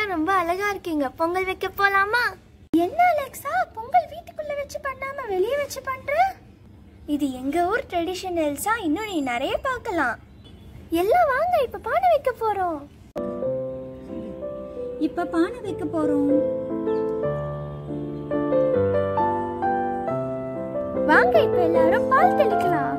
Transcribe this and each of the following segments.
எல்லாம் ரொம்ப அழகா இருக்கீங்க பொங்கல் வைக்க போலாமா என்ன அலெக்சா பொங்கல் வீட்டுக்குள்ள வச்சு பண்ணாம வெளியே வச்சு பண்ற இது எங்க ஊர் ட்ரெடிஷன் எல்சா இன்னும் நீ நிறைய பார்க்கலாம் எல்லாம் வாங்க இப்ப பானை வைக்க போறோம் இப்ப பானை வைக்க போறோம் வாங்க இப்ப எல்லாரும் பால் தெளிக்கலாம்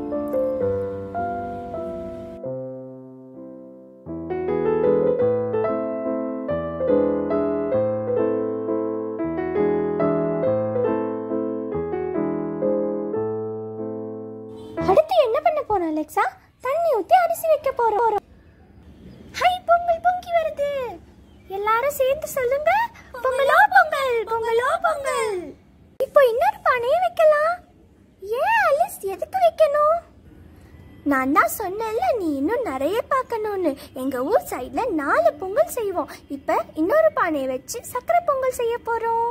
அடுத்து என்ன பண்ண போறோம் அலெக்சா தண்ணி ஊத்தி அரிசி வைக்க போறோம் ஹை பொங்கல் பொங்கி வருது எல்லாரும் சேர்ந்து சொல்லுங்க பொங்கலோ பொங்கல் பொங்கலோ பொங்கல் இப்போ இன்னொரு பானையை வைக்கலாம் ஏன் அலிஸ் எதுக்கு வைக்கணும் நான் தான் சொன்னேன்ல நீ இன்னும் நிறைய பார்க்கணும்னு எங்க ஊர் சைடுல நாலு பொங்கல் செய்வோம் இப்ப இன்னொரு பானையை வச்சு சக்கரை பொங்கல் செய்ய போறோம்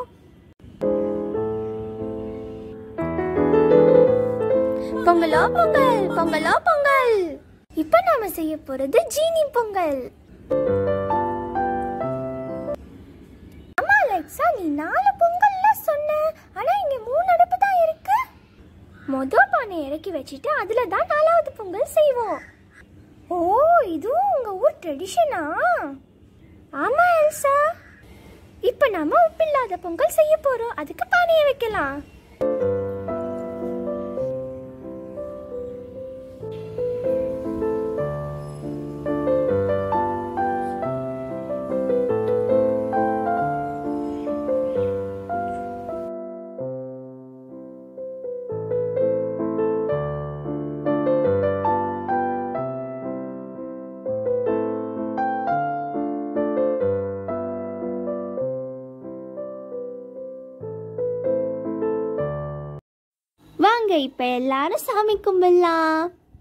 பொங்கலோ பொங்கல் பொங்கலோ பொங்கல் இப்ப நாம செய்ய போறது ஜீனி பொங்கல் அம்மா அலெக்சா நீ நாலு பொங்கல்ல சொன்ன ஆனா இங்க மூணு அடுப்பு தான் இருக்கு மொதல் பானை இறக்கி வச்சுட்டு அதுல தான் நாலாவது பொங்கல் செய்வோம் ஓ இதுவும் உங்க ஊர் ட்ரெடிஷனா ஆமா எல்சா இப்ப நாம உப்பில்லாத பொங்கல் செய்ய போறோம் அதுக்கு பானையை வைக்கலாம் வாங்க இப்ப எல்லாரும் சாமி கும்பிடலாம்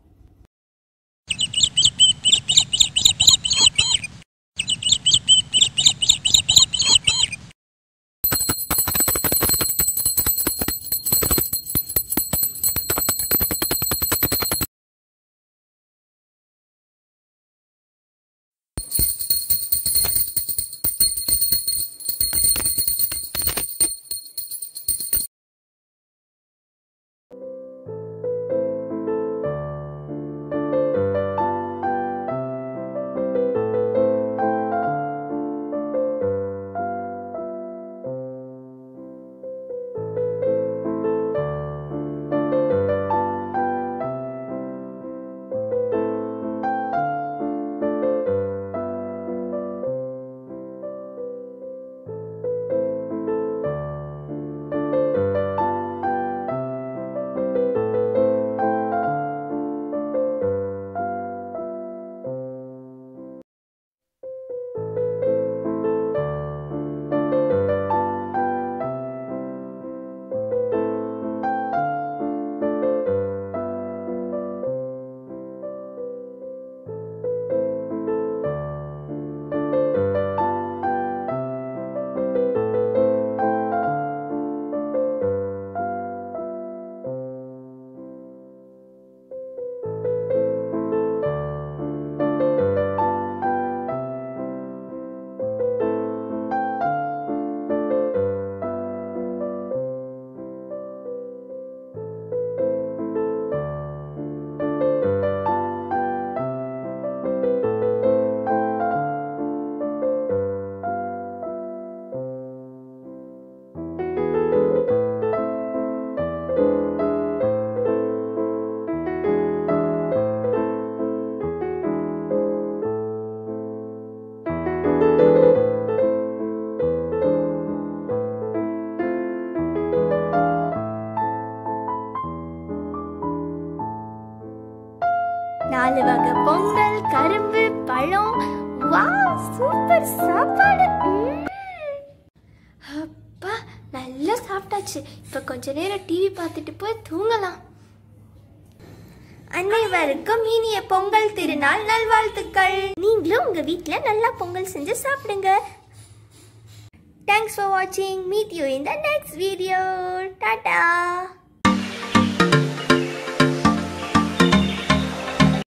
நாலு வகை பொங்கல் கரும்பு பழம் வாவ் சூப்பர் சாப்பாடு ம்ம். அப்பா நல்லா சாப்பிட்டாச்சு இப்ப கொஞ்ச நேரம் டிவி பார்த்துட்டு போய் தூங்கலாம் அனைவருக்கும் இனிய பொங்கல் திருநாள் நல்வாழ்த்துக்கள் நீங்களும் உங்க வீட்ல நல்லா பொங்கல் செஞ்சு சாப்பிடுங்க தேங்க்ஸ் ஃபார் வாட்சிங் meet you in the next video Tata